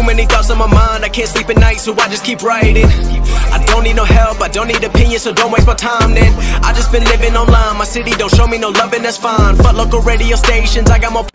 many thoughts on my mind, I can't sleep at night, so I just keep writing. I don't need no help, I don't need opinions, so don't waste my time then. I just been living online, my city don't show me no love, and that's fine. Fuck local radio stations, I got more.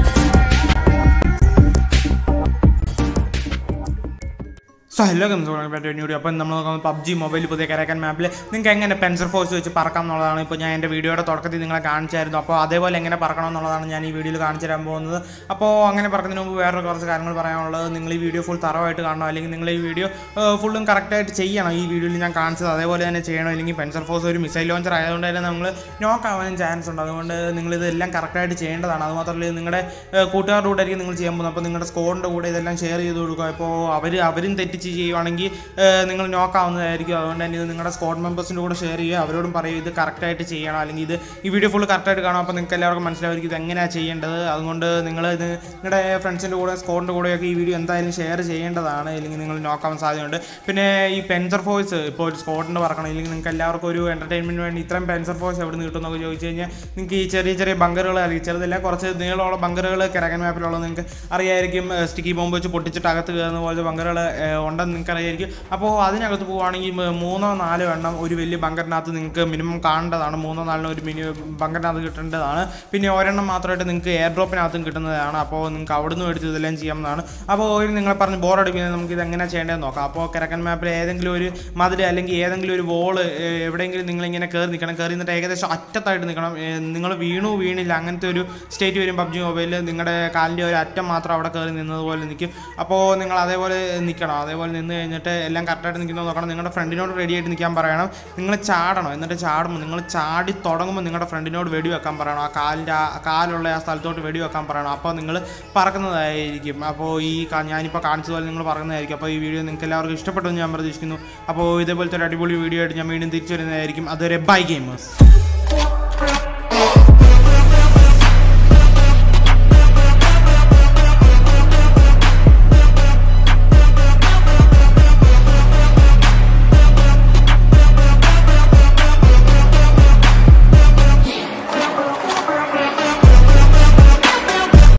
So hello ഗംസ് video അപ്പം നമ്മൾ നോക്കുന്നത് PUBG mobile പുതിയ കരക്കാൻ മാപ്പിൽ നിങ്ങൾക്ക് എങ്ങനെ പെൻസർ force വെച്ച് പറക്കാം എന്നുള്ളതാണ് ഇപ്പോൾ ഞാൻ എൻ്റെ വീഡിയോയുടെ തുടക്കത്തിൽ നിങ്ങളെ കാണിച്ചായിരുന്നു അപ്പോൾ അതേപോലെ എങ്ങനെ പറക്കണം എന്നുള്ളതാണ് ഞാൻ ഈ വീഡിയോയിൽ കാണിച്ചു തരാൻ പോകുന്നത് അപ്പോൾ അങ്ങനെ പറക്കുന്നതിന് മുമ്പ് വേറെ കുറച്ച് കാര്യങ്ങൾ പറയാനുള്ളത് നിങ്ങൾ ഈ വീഡിയോ ഫുൾ തറവായിട്ട് കാണണം അല്ലെങ്കിൽ നിങ്ങൾ ഈ വീഡിയോ ഫുള്ളും കറക്റ്റായിട്ട് ചെയ്യണം ഈ വീഡിയോയിൽ ഞാൻ കാണിച്ചത് അതേപോലെ തന്നെ ചെയ്യണം അല്ലെങ്കിൽ പെൻസർ ഫോഴ്സ് ഒരു മിസൈൽ ലോഞ്ചർ ആയതുകൊണ്ട് തന്നെ നമ്മൾ നോക്ക് ആവാനും ചാൻസ് ഉണ്ട് അതുകൊണ്ട് നിങ്ങൾ ഇതെല്ലാം കറക്റ്റായിട്ട് ചെയ്യേണ്ടതാണ് അതുമാത്രമല്ല ഇത് നിങ്ങളുടെ ഏഹ്, കൂട്ടുകാരുടെ കൂടെ ആയിരിക്കും നിങ്ങൾ ചെയ്യാൻ പോകുന്നത് അപ്പോൾ നിങ്ങളുടെ സ്കോഡിൻ്റെ കൂടെ ഇതെല്ലാം ഷെയർ ചെയ്ത് കൊടുക്കുക ഇപ്പോൾ അവർ അവരും തെറ്റിച്ച് ചെയ്യുവാണെങ്കിൽ ഏഹ്, നിങ്ങൾ നോക്കാവുന്നതായിരിക്കും അതുകൊണ്ട് തന്നെ ഇത് നിങ്ങളുടെ സ്കോഡ് മെമ്പേഴ്സിൻ്റെ കൂടെ ഷെയർ ചെയ്യുക അവരോടും പറയും ഇത് കറക്റ്റായിട്ട് ചെയ്യണം അല്ലെങ്കിൽ ഇത് ഈ വീഡിയോ ഫുൾ കറക്റ്റായിട്ട് കാണാം അപ്പോൾ നിങ്ങൾക്ക് എല്ലാവർക്കും മനസ്സിലായിരിക്കും ഇത് എങ്ങനെയാണ് ചെയ്യേണ്ടത് അതുകൊണ്ട് നിങ്ങൾ ഇത് നിങ്ങളുടെ ഫ്രണ്ട്സിൻ്റെ കൂടെ സ്കോഡിൻ്റെ കൂടെയൊക്കെ ഈ വീഡിയോ എന്തായാലും ഷെയർ ചെയ്യേണ്ടതാണ് അല്ലെങ്കിൽ നിങ്ങൾ നോക്കാവാൻ സാധ്യതയുണ്ട് പിന്നെ ഈ പെൻസർ ഫോഴ്സ് ഇപ്പോൾ ഒരു സ്കോഡിൻ്റെ പറക്കണം ഇല്ലെങ്കിൽ നിങ്ങൾക്ക് എല്ലാവർക്കും ഒരു എൻ്റർടൈൻമെൻറ്റ് വേണ്ടി ഇത്രയും പെൻസർ ഫോഴ്സ് എവിടെ നിന്ന് കിട്ടുമെന്നൊക്കെ ചോദിച്ചു കഴിഞ്ഞാൽ നിങ്ങൾക്ക് ഈ ചെറിയ ചെറിയ ബങ്കറുകൾ അറിയാം ചെറുതല്ല കുറച്ച് നീളമുള്ള ബങ്കറുകൾ കിഴക്കൻ മാപ്പിലുള്ളത് നിങ്ങൾക്ക് അറിയായിരിക്കും സ്റ്റിക്കി ബോംബ് വെച്ച് പൊട്ടിച്ചിട്ട് അകത്ത് കയറുന്ന പോലത്തെ ബങ്കറുകൾ ഉണ്ടെന്ന് നിങ്ങൾക്ക് അറിയായിരിക്കും അപ്പോൾ അതിനകത്ത് പോവുകയാണെങ്കിൽ മ- മൂന്നോ നാലോ എണ്ണം ഒരു വലിയ ബങ്കറിനകത്ത് നിങ്ങൾക്ക് മിനിമം കാണേണ്ടതാണ് മൂന്നോ നാലിനോ ഒരു മിനി ബങ്കറിനകത്ത് കിട്ടേണ്ടതാണ് പിന്നെ ഒരെണ്ണം മാത്രമായിട്ട് നിങ്ങൾക്ക് എയർ ഡ്രോപ്പിനകത്തും കിട്ടുന്നതാണ് അപ്പോൾ നിങ്ങൾക്ക് അവിടുന്ന് എടുത്ത് ഇതെല്ലാം ചെയ്യാവുന്നതാണ് അപ്പോൾ ഒരു നിങ്ങളെ പറഞ്ഞ് ബോറടിക്കുന്നത് നമുക്ക് ഇത് എങ്ങനെ ചെയ്യേണ്ടതെന്ന് നോക്കാം അപ്പോൾ കിഴക്കൻ മാപ്പിൽ ഏതെങ്കിലും ഒരു മതിൽ അല്ലെങ്കിൽ ഏതെങ്കിലും ഒരു വോള് എവിടെയെങ്കിലും നിങ്ങളിങ്ങനെ കയറി നിൽക്കണം കയറി നിന്നിട്ട് ഏകദേശം അറ്റത്തായിട്ട് നിൽക്കണം നിങ്ങൾ വീണു വീണില്ല അങ്ങനത്തെ ഒരു സ്റ്റേറ്റ് വരും പബ്ജി മൊബൈലിൽ നിങ്ങളുടെ കാലിൻ്റെ ഒരു അറ്റം മാത്രം അവിടെ കയറി നിന്നതുപോലെ നിൽക്കും അപ്പോൾ നിങ്ങൾ അതേപോലെ നിൽക്കണം അതേപോലെ നിന്ന് കഴിഞ്ഞിട്ട് എല്ലാം കറക്റ്റായിട്ട് നിൽക്കുന്നത് നോക്കണം നിങ്ങളുടെ ഫ്രണ്ടിനോട് റെഡി ആയിട്ട് നിൽക്കാൻ പറയണം നിങ്ങൾ ചാടണം എന്നിട്ട് ചാടുമ്പോൾ നിങ്ങൾ ചാടി തുടങ്ങുമ്പോൾ നിങ്ങളുടെ ഫ്രണ്ടിനോട് വെടി വെക്കാൻ പറയണം ആ കാലിൻ്റെ ആ കാലുള്ള ആ സ്ഥലത്തോട്ട് വെടി വെക്കാൻ പറയണം അപ്പോൾ നിങ്ങൾ പറക്കുന്നതായിരിക്കും അപ്പോൾ ഈ കാ- ഞാനിപ്പോൾ കാണിച്ചതുപോലെ നിങ്ങൾ പറക്കുന്നതായിരിക്കും അപ്പോൾ ഈ വീഡിയോ നിങ്ങൾക്ക് എല്ലാവർക്കും ഇഷ്ടപ്പെട്ടു എന്ന് ഞാൻ പ്രതീക്ഷിക്കുന്നു അപ്പോൾ ഇതേപോലത്തെ ഒരു അടിപൊളി വീഡിയോ ആയിട്ട് ഞാൻ വീണ്ടും തിരിച്ചു വരുന്നതായിരിക്കും അതുവരെ ബൈ ഗെയിമേഴ്സ്